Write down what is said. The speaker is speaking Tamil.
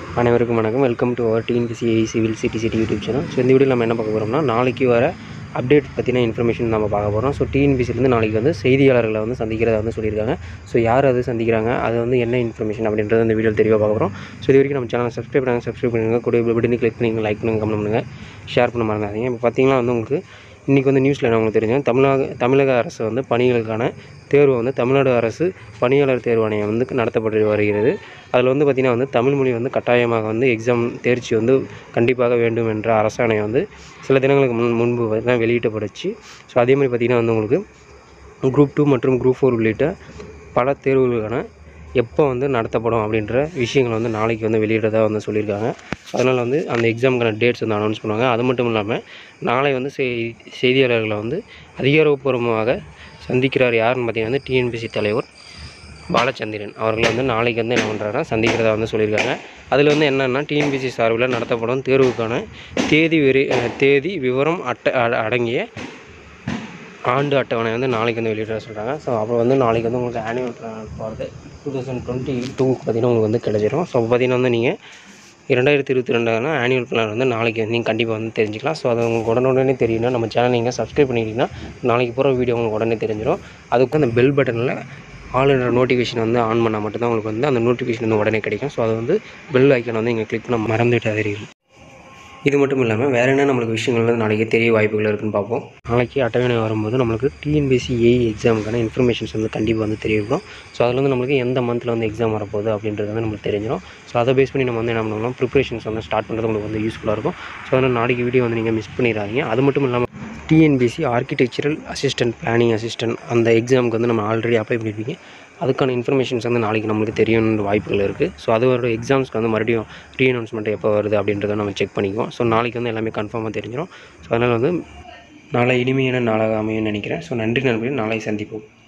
அனைவருக்கும் வணக்கம் welcome to our TNPSC civil city city YouTube channel so இந்த வீடியோவில் நம்ம என்ன பார்க்க போகிறோம்னா நாளைக்கு வர அப்டேட் பற்றின இன்ஃபர்மேஷன் நம்ம பார்க்க போகிறோம் ஸோ டிஎன்பிசிலேருந்து நாளைக்கு வந்து செய்தியாளர்களை வந்து சந்திக்கிறதா வந்து சொல்லியிருக்காங்க ஸோ யார் அது சந்திக்கிறாங்க அது வந்து என்ன இன்ஃபர்மேஷன் அப்படின்றது இந்த வீடியோ தெளிவாக பார்க்க போகிறோம் ஸோ இது வரைக்கும் நம்ம சேனலை சப்ஸ்கிரைப் பண்ணுங்கள் சப்ஸ்கிரைப் பண்ணுங்கள் கூட பட்டனி கிளிக் பண்ணி லைக் பண்ணுங்கள் கமெண்ட் பண்ணுங்கள் ஷேர் பண்ண மறந்துடாதீங்க இப்போ பார்த்தீங்கன்னா வந்து உங்களுக்கு இன்றைக்கி வந்து நியூஸில் என்ன உங்களுக்கு தெரியும் தமிழக தமிழக அரசு வந்து பணிகளுக்கான தேர்வு வந்து தமிழ்நாடு அரசு பணியாளர் தேர்வு ஆணையம் வந்து நடத்தப்பட்டு வருகிறது அதில் வந்து பார்த்திங்கன்னா வந்து தமிழ் மொழி வந்து கட்டாயமாக வந்து எக்ஸாம் தேர்ச்சி வந்து கண்டிப்பாக வேண்டும் என்ற அரசாணை வந்து சில தினங்களுக்கு முன் முன்பு தான் வெளியிட்டப்பட்டுச்சு ஸோ அதே மாதிரி பார்த்திங்கன்னா வந்து உங்களுக்கு குரூப் டூ மற்றும் குரூப் ஃபோர் உள்ளிட்ட பல தேர்வுகளுக்கான எப்போ வந்து நடத்தப்படும் அப்படின்ற விஷயங்கள் வந்து நாளைக்கு வந்து வெளியிடறதா வந்து சொல்லியிருக்காங்க அதனால் வந்து அந்த எக்ஸாமுக்கான டேட்ஸ் வந்து அனௌன்ஸ் பண்ணுவாங்க அது மட்டும் இல்லாமல் நாளை வந்து செய் செய்தியாளர்களை வந்து அதிகாரப்பூர்வமாக சந்திக்கிறார் யாருன்னு பார்த்தீங்கன்னா வந்து டிஎன்பிசி தலைவர் பாலச்சந்திரன் அவர்கள் வந்து நாளைக்கு வந்து என்ன பண்ணுறாங்கன்னா சந்திக்கிறதா வந்து சொல்லியிருக்காங்க அதில் வந்து என்னென்னா டிஎன்பிசி சார்பில் நடத்தப்படும் தேர்வுக்கான தேதி வெறி அஹ் தேதி விவரம் அட்டை அ- அடங்கிய ஆண்டு அட்டவணை வந்து நாளைக்கு வந்து வெளியிட சொல்கிறாங்க ஸோ அப்புறம் வந்து நாளைக்கு வந்து உங்களுக்கு ஆனுவல் பிளான் போகிறது டூ தௌசண்ட் டுவெண்ட்டி டூக்கு பார்த்தீங்கன்னா உங்களுக்கு வந்து கிடைச்சிரும் ஸோ பார்த்தீங்கன்னா வந்து நீங்கள் இரண்டாயிரத்தி இருபத்தி ரெண்டாவது ஆனுவல் பிளான் வந்து நாளைக்கு வந்து நீங்கள் கண்டிப்பாக வந்து தெரிஞ்சுக்கலாம் ஸோ அது உங்களுக்கு உடனுடனே தெரியும்னா நம்ம சேனல் நீங்கள் சப்ஸ்கிரைப் பண்ணிக்கிட்டீங்கன்னா நாளைக்கு போகிற வீடியோ உங்களுக்கு உடனே தெரிஞ்சிடும் அதுக்கு அந்த பெல் பட்டனில் ஆளுநர் நோட்டிஃபிகேஷன் வந்து ஆன் பண்ணால் மட்டும்தான் உங்களுக்கு வந்து அந்த நோட்டிஃபிகேஷன் வந்து உடனே கிடைக்கும் ஸோ அது வந்து பெல் ஐக்கன் வந்து இங்கே கிளிக் பண்ண மறந்துவிட்டு தெரியும் இது மட்டும் இல்லாமல் வேறு என்ன நம்மளுக்கு விஷயங்கள் வந்து நாளைக்கு தெரிய வாய்ப்புகள் இருக்குன்னு பார்ப்போம் நாளைக்கு அட்டவணை வரும்போது நம்மளுக்கு டிஎன்பிசி ஏஇ எக்ஸாமுக்கான இன்ஃபர்மேஷன்ஸ் வந்து கண்டிப்பாக வந்து தெரியும் ஸோ அதில் வந்து நம்மளுக்கு எந்த மந்தில் வந்து எக்ஸாம் வரப்போகுது அப்படின்றது வந்து நம்மளுக்கு தெரிஞ்சிடும் ஸோ அதை பேஸ் பண்ணி நம்ம வந்து என்ன பண்ணலாம் ப்ரிப்பரேஷன்ஸ் வந்து ஸ்டார்ட் பண்ணுறது உங்களுக்கு வந்து யூஸ்ஃபுல்லாக இருக்கும் ஸோ அதனால் நாளைக்கு வீடியோ வந்து நீங்கள் மிஸ் பண்ணிடாதீங்க அது மட்டும் இல்லாமல் TNPSC architectural assistant planning assistant அந்த எக்ஸாமுக்கு வந்து நம்ம ஆல்ரெடி அப்ளை பண்ணியிருப்பீங்க அதுக்கான இன்ஃபர்மேஷன்ஸ் வந்து நாளைக்கு நம்மளுக்கு தெரியணுன்ற வாய்ப்புகள் இருக்குது ஸோ அதோட எக்ஸாம்ஸ்க்கு வந்து மறுபடியும் ரீ அனௌன்ஸ்மெண்ட் எப்போ வருது அப்படின்றத நம்ம செக் பண்ணிக்குவோம் ஸோ நாளைக்கு வந்து எல்லாமே கன்ஃபார்மாக தெரிஞ்சிடும் ஸோ அதனால் வந்து நாளை இனிமையான நாளாக அமையும்னு நினைக்கிறேன் ஸோ நன்றி நண்பர்களே நாளை சந்திப்போம்